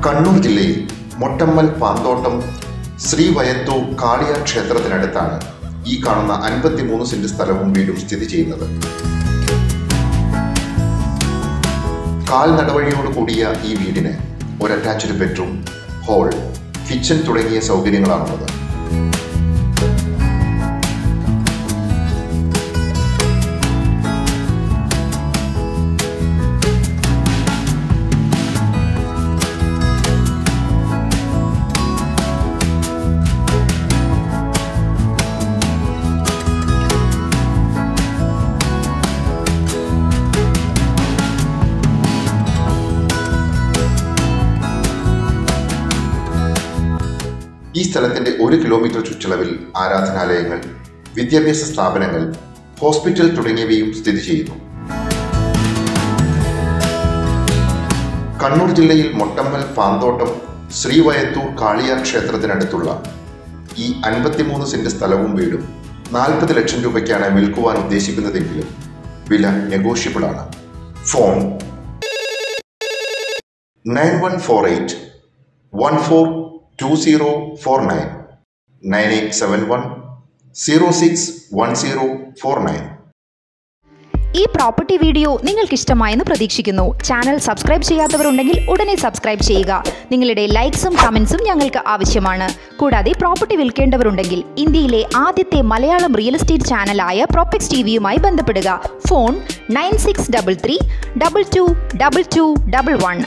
കണ്ണൂർ ജില്ലയിൽ മൊട്ടമ്മൽ പാന്തോട്ടം ശ്രീ വയത്തൂർ കാളിയാർ ക്ഷേത്രത്തിനടുത്താണ് ഈ കാണുന്ന അൻപത്തിമൂന്ന് സെന്റ് സ്ഥലവും വീടും സ്ഥിതി ചെയ്യുന്നത് കാൽനടവഴിയോട് കൂടിയ ഈ വീടിന് ഒരു അറ്റാച്ച്ഡ് ബെഡ്റൂം ഹാൾ കിച്ചൺ തുടങ്ങിയ സൗകര്യങ്ങളാണുള്ളത് ഈ സ്ഥലത്തിന്റെ ഒരു കിലോമീറ്റർ ചുറ്റളവിൽ ആരാധനാലയങ്ങൾ വിദ്യാഭ്യാസ സ്ഥാപനങ്ങൾ ഹോസ്പിറ്റൽ തുടങ്ങിയവയും സ്ഥിതി ചെയ്യുന്നു കണ്ണൂർ ജില്ലയിൽ മൊട്ടമ്മൽ പാന്തോട്ടം ശ്രീവയത്തൂർ കാളിയാർ ക്ഷേത്രത്തിനടുത്തുള്ള ഈ അൻപത്തിമൂന്ന് സെന്റ് സ്ഥലവും വീടും നാൽപ്പത് ലക്ഷം രൂപയ്ക്കാണ് വിൽക്കുവാൻ ഉദ്ദേശിക്കുന്നതെങ്കിലും വില നെഗോഷ്യബിൾ ആണ് phone nine one four eight one four two zero four nine nine eight seven one zero six one zero four nine ഈ പ്രോപ്പർട്ടി വീഡിയോ നിങ്ങൾക്ക് ഇഷ്ടമായെന്ന് പ്രതീക്ഷിക്കുന്നു ചാനൽ സബ്സ്ക്രൈബ് ചെയ്യാത്തവരുണ്ടെങ്കിൽ ഉടനെ സബ്സ്ക്രൈബ് ചെയ്യുക നിങ്ങളുടെ ലൈക്സും കമൻസും ഞങ്ങൾക്ക് ആവശ്യമാണ് കൂടാതെ പ്രോപ്പർട്ടി വിൽക്കേണ്ടവരുണ്ടെങ്കിൽ ഇന്ത്യയിലെ ആദ്യത്തെ മലയാളം റിയൽ എസ്റ്റേറ്റ് ചാനലായ പ്രോപ്പക്സ് ടി വിയുമായി ബന്ധപ്പെടുക phone nine six double three double two double two double one